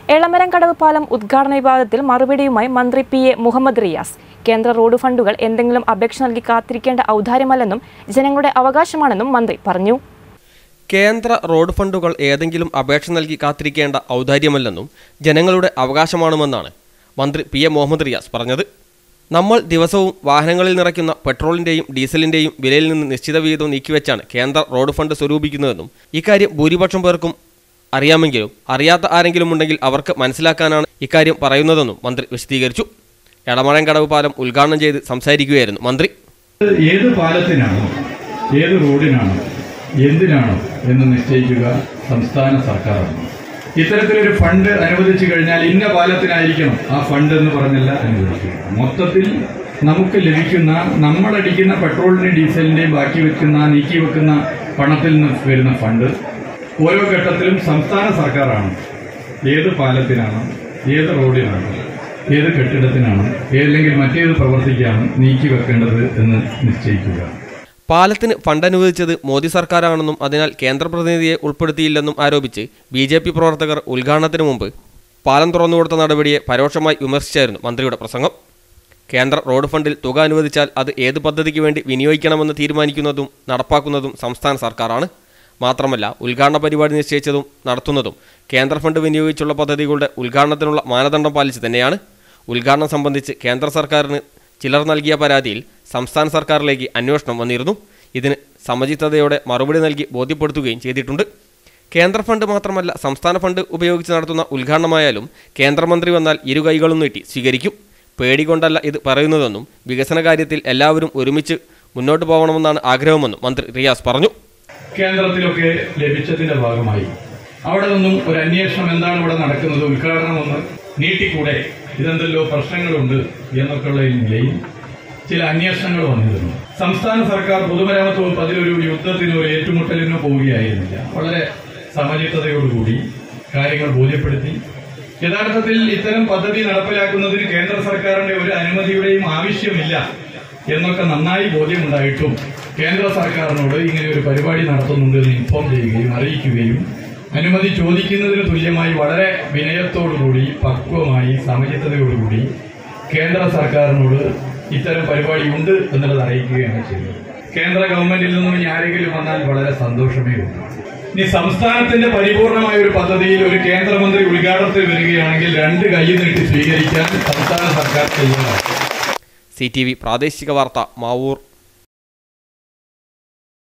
എളമരം കടവ് പാലം ഉദ്ഘാടന വിവാദത്തിൽ മറുപടിയുമായി മന്ത്രി പി എ മുഹമ്മദ് റിയാസ് കേന്ദ്ര റോഡ് ഫണ്ടുകൾ എന്തെങ്കിലും അപേക്ഷ നൽകി കാത്തിരിക്കേണ്ട ഔദാര്യമല്ലെന്നും ജനങ്ങളുടെ അവകാശമാണെന്നും മന്ത്രി പറഞ്ഞു കേന്ദ്ര റോഡ് ഫണ്ടുകൾ ഏതെങ്കിലും അപേക്ഷ നൽകി കാത്തിരിക്കേണ്ട ഔദാര്യമല്ലെന്നും ജനങ്ങളുടെ അവകാശമാണെന്നാണ് മന്ത്രി പി എ മുഹമ്മദ് റിയാസ് പറഞ്ഞത് നമ്മൾ ദിവസവും വാഹനങ്ങളിൽ നിറയ്ക്കുന്ന പെട്രോളിൻ്റെയും ഡീസലിൻ്റെയും വിലയിൽ നിന്ന് നിശ്ചിത വിഹിതം നീക്കിവെച്ചാണ് കേന്ദ്ര റോഡ് ഫണ്ട് സ്വരൂപിക്കുന്നതെന്നും ഇക്കാര്യം ഭൂരിപക്ഷം പേർക്കും അറിയാമെങ്കിലും അറിയാത്ത ആരെങ്കിലും ഉണ്ടെങ്കിൽ അവർക്ക് മനസ്സിലാക്കാനാണ് ഇക്കാര്യം പറയുന്നതെന്നും മന്ത്രി വിശദീകരിച്ചു എടമഴം കടവ് പാലം ഉദ്ഘാടനം ചെയ്ത് സംസാരിക്കുകയായിരുന്നു മന്ത്രി ഏത് പാലത്തിനാണോ ഏത് റോഡിനാണോ എന്തിനാണോ എന്ന് നിശ്ചയിക്കുക സംസ്ഥാന സർക്കാരാണ് ഇത്തരത്തിലൊരു ഫണ്ട് അനുവദിച്ചു കഴിഞ്ഞാൽ ഇന്ന പാലത്തിനായിരിക്കണം ആ ഫണ്ട് എന്ന് പറഞ്ഞല്ല അനുവദിക്കുക മൊത്തത്തിൽ നമുക്ക് ലഭിക്കുന്ന നമ്മളടിക്കുന്ന പെട്രോളിന്റെയും ഡീസലിന്റെയും ബാക്കി വെക്കുന്ന നീക്കി വെക്കുന്ന പണത്തിൽ നിന്ന് വരുന്ന ഫണ്ട് ഓരോ ഘട്ടത്തിലും സംസ്ഥാന സർക്കാരാണ് ഏത് പാലത്തിനാണ് ഏത് റോഡിനാണ് ഏത് കെട്ടിടത്തിനാണ് ഏതെങ്കിൽ മറ്റേത് പ്രവർത്തിക്കാണ് നീക്കി വെക്കേണ്ടത് എന്ന് നിശ്ചയിക്കുക പാലത്തിന് ഫണ്ട് അനുവദിച്ചത് മോദി സർക്കാരാണെന്നും അതിനാൽ കേന്ദ്ര പ്രതിനിധിയെ ഉൾപ്പെടുത്തിയില്ലെന്നും ആരോപിച്ച് ബി ജെ പി പ്രവർത്തകർ ഉദ്ഘാടനത്തിന് മുമ്പ് പാലം തുറന്നുകൊടുത്ത നടപടിയെ പരോക്ഷമായി വിമർശിച്ചായിരുന്നു മന്ത്രിയുടെ പ്രസംഗം കേന്ദ്ര റോഡ് ഫണ്ടിൽ തുക അനുവദിച്ചാൽ അത് ഏത് പദ്ധതിക്ക് വേണ്ടി വിനിയോഗിക്കണമെന്ന് തീരുമാനിക്കുന്നതും നടപ്പാക്കുന്നതും സംസ്ഥാന സർക്കാരാണ് മാത്രമല്ല ഉദ്ഘാടന പരിപാടി നിശ്ചയിച്ചതും നടത്തുന്നതും കേന്ദ്ര ഫണ്ട് വിനിയോഗിച്ചുള്ള പദ്ധതികളുടെ ഉദ്ഘാടനത്തിനുള്ള മാനദണ്ഡം പാലിച്ച് തന്നെയാണ് ഉദ്ഘാടനം സംബന്ധിച്ച് കേന്ദ്ര സർക്കാരിന് ചിലർ നൽകിയ പരാതിയിൽ സംസ്ഥാന സർക്കാരിലേക്ക് അന്വേഷണം വന്നിരുന്നു ഇതിന് സമചിത്തതയോടെ മറുപടി നൽകി ബോധ്യപ്പെടുത്തുകയും ചെയ്തിട്ടുണ്ട് കേന്ദ്ര ഫണ്ട് മാത്രമല്ല സംസ്ഥാന ഫണ്ട് ഉപയോഗിച്ച് നടത്തുന്ന ഉദ്ഘാടനമായാലും കേന്ദ്രമന്ത്രി വന്നാൽ ഇരു കൈകളും നീട്ടി സ്വീകരിക്കും പേടികൊണ്ടല്ല ഇത് പറയുന്നതെന്നും വികസന കാര്യത്തിൽ എല്ലാവരും ഒരുമിച്ച് മുന്നോട്ട് പോകണമെന്നാണ് ആഗ്രഹമെന്നും മന്ത്രി റിയാസ് പറഞ്ഞു കേന്ദ്രത്തിലൊക്കെ ലഭിച്ചതിന്റെ ഭാഗമായി അവിടെ നിന്നും ഒരു അന്വേഷണം എന്താണ് ഇവിടെ നടക്കുന്നത് ഉദ്ഘാടനം ഒന്ന് നീട്ടിക്കൂടെ ഇതെന്തല്ലോ പ്രശ്നങ്ങളുണ്ട് എന്നൊക്കെയുള്ള നിലയിൽ ചില അന്വേഷണങ്ങൾ വന്നിരുന്നു സംസ്ഥാന സർക്കാർ പൊതുമരാമത്ത് വകുപ്പ് അതിലൊരു യുദ്ധത്തിനോ ഒരു ഏറ്റുമുട്ടലിനോ പോവുകയായിരുന്നില്ല വളരെ സമചിത്തതയോടുകൂടി കാര്യങ്ങൾ ബോധ്യപ്പെടുത്തി യഥാർത്ഥത്തിൽ ഇത്തരം പദ്ധതി നടപ്പിലാക്കുന്നതിന് കേന്ദ്ര സർക്കാരിന്റെ ഒരു അനുമതിയുടെയും ആവശ്യമില്ല എന്നൊക്കെ നന്നായി ബോധ്യമുണ്ടായിട്ടും കേന്ദ്ര സർക്കാരിനോട് ഇങ്ങനെ ഒരു പരിപാടി നടത്തുന്നുണ്ട് എന്ന് ഇൻഫോം ചെയ്യുകയും അറിയിക്കുകയും അനുമതി ചോദിക്കുന്നതിന് തുല്യമായി വളരെ വിനയത്തോടുകൂടി പക്വമായി സമചിത്തതയോടുകൂടി കേന്ദ്ര സർക്കാരിനോട് ഇത്തരം പരിപാടി ഉണ്ട് എന്നുള്ളത് അറിയിക്കുകയാണ് ചെയ്തത് കേന്ദ്ര ഗവൺമെന്റിൽ നിന്നും ഇനി ആരെങ്കിലും വന്നാൽ വളരെ സന്തോഷമേ ഉള്ളൂ ഇനി സംസ്ഥാനത്തിന്റെ പരിപൂർണമായ ഒരു പദ്ധതിയിൽ ഒരു കേന്ദ്രമന്ത്രി ഉദ്ഘാടനത്തിൽ വരികയാണെങ്കിൽ രണ്ട് കൈ നീട്ടി സ്വീകരിക്കാൻ സംസ്ഥാന സർക്കാർ തയ്യാറാണ് സി ടി വി പ്രാദേശിക വാർത്ത മാവൂർ